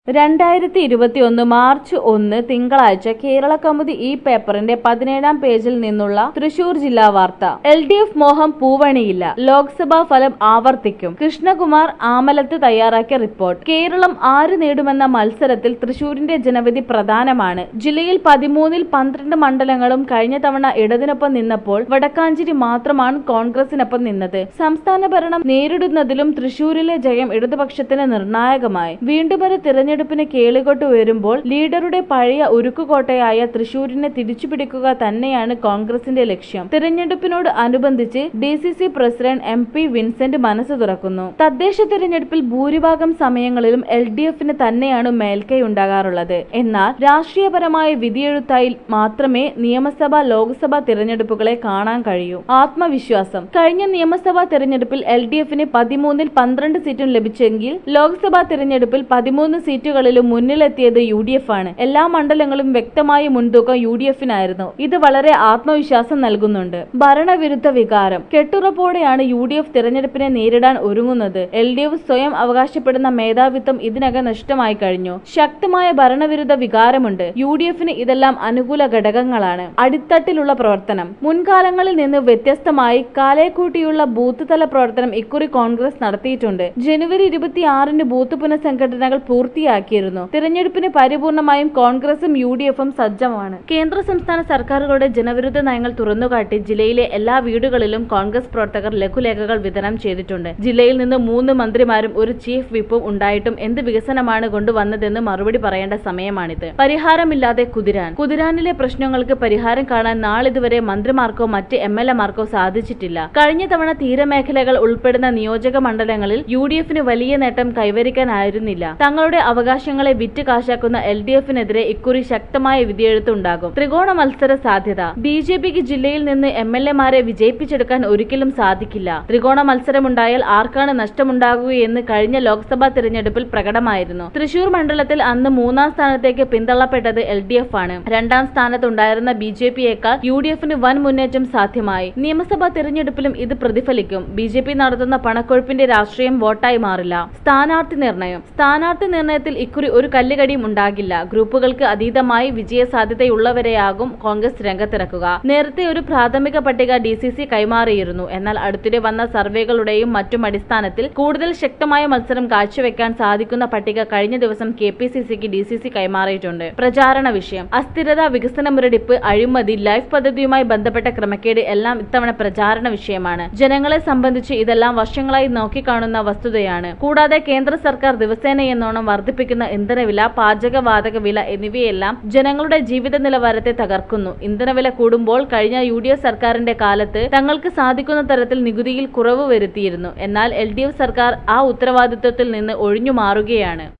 രണ്ടായിരത്തി ഇരുപത്തിയൊന്ന് മാർച്ച് ഒന്ന് തിങ്കളാഴ്ച കേരള കൗമുദി ഈ പേപ്പറിന്റെ പതിനേഴാം പേജിൽ നിന്നുള്ള തൃശൂർ ജില്ലാ വാർത്ത എൽ ഡി എഫ് മോഹം പൂവണിയില്ല ലോക്സഭാ ഫലം ആവർത്തിക്കും കൃഷ്ണകുമാർ ആമലത്ത് തയ്യാറാക്കിയ റിപ്പോർട്ട് കേരളം ആര് നേടുമെന്ന മത്സരത്തിൽ തൃശൂരിന്റെ ജനവിധി പ്രധാനമാണ് ജില്ലയിൽ പതിമൂന്നിൽ പന്ത്രണ്ട് മണ്ഡലങ്ങളും കഴിഞ്ഞ തവണ ഇടതിനൊപ്പം നിന്നപ്പോൾ വടക്കാഞ്ചേരി മാത്രമാണ് കോൺഗ്രസിനൊപ്പം നിന്നത് സംസ്ഥാന ഭരണം നേരിടുന്നതിലും തൃശൂരിലെ ജയം ഇടതുപക്ഷത്തിന് നിർണായകമായി വീണ്ടുമൊരു തിരഞ്ഞെടുപ്പിന് കേളികൊട്ട് ഉയരുമ്പോൾ ലീഡറുടെ പഴയ ഉരുക്കുകോട്ടയായ തൃശൂരിനെ തിരിച്ചുപിടിക്കുക തന്നെയാണ് കോൺഗ്രസിന്റെ ലക്ഷ്യം തിരഞ്ഞെടുപ്പിനോട് അനുബന്ധിച്ച് D C C president M P Vincent മനസ്സ് തുറക്കുന്നു തദ്ദേശ തിരഞ്ഞെടുപ്പിൽ ഭൂരിഭാഗം സമയങ്ങളിലും എൽ ഡി എഫിന് തന്നെയാണ് മേൽക്കൈ ഉണ്ടാകാറുള്ളത് എന്നാൽ രാഷ്ട്രീയപരമായ വിധിയെഴുത്തായി മാത്രമേ നിയമസഭാ ലോക്സഭാ തിരഞ്ഞെടുപ്പുകളെ കാണാൻ കഴിയൂ ആത്മവിശ്വാസം കഴിഞ്ഞ നിയമസഭാ തിരഞ്ഞെടുപ്പിൽ എൽ ഡി എഫിന് പതിമൂന്നിൽ പന്ത്രണ്ട് സീറ്റും ലഭിച്ചെങ്കിൽ ലോക്സഭാ തിരഞ്ഞെടുപ്പിൽ പതിമൂന്ന് സീറ്റുകളിലും മുന്നിലെത്തിയത് യു ഡി എഫ് ആണ് എല്ലാ മണ്ഡലങ്ങളും വ്യക്തമായ മുൻതൂക്കം യു ഡി എഫിനായിരുന്നു ഇത് വളരെ ആത്മവിശ്വാസം നൽകുന്നുണ്ട് ഭരണവിരുദ്ധ വികാരം കെട്ടുറപ്പോടെയാണ് യു ഡി എഫ് തിരഞ്ഞെടുപ്പിനെ നേരിടാൻ ഒരുങ്ങുന്നത് എൽ ഡി എഫ് സ്വയം അവകാശപ്പെടുന്ന മേധാവിത്വം ഇതിനകം നഷ്ടമായി കഴിഞ്ഞു ശക്തമായ ഭരണവിരുദ്ധ വികാരമുണ്ട് യു ഡി എഫിന് ഇതെല്ലാം അനുകൂല ഘടകങ്ങളാണ് അടിത്തട്ടിലുള്ള പ്രവർത്തനം മുൻകാലങ്ങളിൽ നിന്ന് വ്യത്യസ്തമായി കാലേക്കൂട്ടിയുള്ള ബൂത്ത് തല പ്രവർത്തനം ഇക്കുറി കോൺഗ്രസ് നടത്തിയിട്ടുണ്ട് ജനുവരി ഇരുപത്തിയാറിന് ബൂത്ത് പുനഃസംഘടനകൾ പൂർത്തിയാക്കിയിരുന്നു തിരഞ്ഞെടുപ്പിന് പരിപൂർണമായും കോൺഗ്രസും യു ഡി എഫും സജ്ജമാണ് കേന്ദ്ര സംസ്ഥാന സർക്കാരുകളുടെ ജനവിരുദ്ധ നയങ്ങൾ തുറന്നുകാട്ടി ജില്ലയിലെ എല്ലാ വീടുകളിലും കോൺഗ്രസ് പ്രവർത്തകർ ലഘുലേഖകൾ വിതരണം ചെയ്തിട്ടുണ്ട് ജില്ലയിൽ നിന്ന് മൂന്ന് മന്ത്രിമാരും ഒരു ചീഫ് വിപ്പും ഉണ്ടായിട്ടും എന്ത് വികസനമാണ് കൊണ്ടുവന്നതെന്ന് മറുപടി പറയേണ്ട സമയമാണിത് പരിഹാരമില്ലാതെ കുതിരാൻ കുതിരാനിലെ പ്രശ്നങ്ങൾക്ക് പരിഹാരം കാണാൻ നാളിതുവരെ മന്ത്രിമാർക്കോ മറ്റ് എം എൽ എമാർക്കോ സാധിച്ചിട്ടില്ല കഴിഞ്ഞ തവണ തീരമേഖലകൾ ഉൾപ്പെടുന്ന നിയോജക മണ്ഡലങ്ങളിൽ യു ഡി എഫിന് വലിയ നേട്ടം കൈവരിക്കാനായിരുന്നില്ല തങ്ങളുടെ അവകാശങ്ങളെ വിറ്റ് കാശാക്കുന്ന എൽ ഡി എഫിനെതിരെ ഇക്കുറി ശക്തമായ വിധിയെഴുത്തുണ്ടാകും ത്രികോണ മത്സര സാധ്യത ബി ജെ പിക്ക് ജില്ലയിൽ നിന്ന് എം എൽ എമാരെ വിജയിപ്പിച്ചെടുക്കാൻ ഒരിക്കലും സാധിക്കില്ല ത്രികോണ മത്സരമുണ്ടായാൽ ആർക്കാണ് നഷ്ടമുണ്ടാകുകയെന്ന് കഴിഞ്ഞ ലോക്സഭാ തിരഞ്ഞെടുപ്പിൽ പ്രകടമായിരുന്നു തൃശൂർ മണ്ഡലത്തിൽ അന്ന് മൂന്നാം സ്ഥാനത്തേക്ക് പിന്തള്ളപ്പെട്ടത് എൽ ഡി എഫ് ആണ് രണ്ടാം സ്ഥാനത്തുണ്ടായിരുന്ന ബി ജെ പിയേക്കാൾ യു ഡി എഫിന് വൻ മുന്നേറ്റം സാധ്യമായി നിയമസഭാ തിരഞ്ഞെടുപ്പിലും ഇത് പ്രതിഫലിക്കും ബി ജെ പി നടത്തുന്ന പണക്കൊഴുപ്പിന്റെ രാഷ്ട്രീയം വോട്ടായി മാറില്ല സ്ഥാനാർത്ഥി നിർണയം സ്ഥാനാർത്ഥി നിർണയത്തിൽ ഇക്കുറി ഒരു കല്ലുകടിയും ഉണ്ടാകില്ല ഗ്രൂപ്പുകൾക്ക് അതീതമായി വിജയ സാധ്യതയുള്ളവരെയാകും കോൺഗ്രസ് രംഗത്തിറക്കുക നേരത്തെ ഒരു പ്രാഥമിക പട്ടിക ഡി സി സി കൈമാറിയിരുന്നു എന്നാൽ അടുത്തിടെ വന്ന സർവേകളുടെയും മറ്റും അടിസ്ഥാനത്തിൽ കൂടുതൽ ശക്തമായ മത്സരം കാഴ്ചവെക്കാൻ സാധിക്കുന്ന പട്ടിക കഴിഞ്ഞ ദിവസം കെ പി സി സിക്ക് ഡി സി സി കൈമാറിയിട്ടുണ്ട് പ്രചാരണ വിഷയം അസ്ഥിരത വികസന മുരടിപ്പ് അഴിമതി ലൈഫ് പദ്ധതിയുമായി ബന്ധപ്പെട്ട ക്രമക്കേട് എല്ലാം ഇത്തവണ പ്രചാരണ വിഷയമാണ് ജനങ്ങളെ സംബന്ധിച്ച് ഇതെല്ലാം വർഷങ്ങളായി നോക്കിക്കാണുന്ന വസ്തുതയാണ് കൂടാതെ കേന്ദ്ര സർക്കാർ ദിവസേന എന്നോണം വർദ്ധിപ്പിക്കുന്ന ഇന്ധനവില പാചകവാതക വില എന്നിവയെല്ലാം ജനങ്ങളുടെ ജീവിത നിലവാരത്തെ തകർക്കുന്നു ഇന്ധനവില കൂടുമ്പോൾ കഴിഞ്ഞ യു ഡി എഫ് സർക്കാരിന്റെ കാലത്ത് തങ്ങൾക്ക് സാധിക്കുന്ന തരത്തിൽ നികുതിയിൽ കുറവ് വരുത്തിയിരുന്നു എന്നാൽ എൽ ഡി എഫ് സർക്കാർ ആ ഉത്തരവാദിത്വത്തിൽ നിന്ന് ഒഴിഞ്ഞു മാറുകയാണ്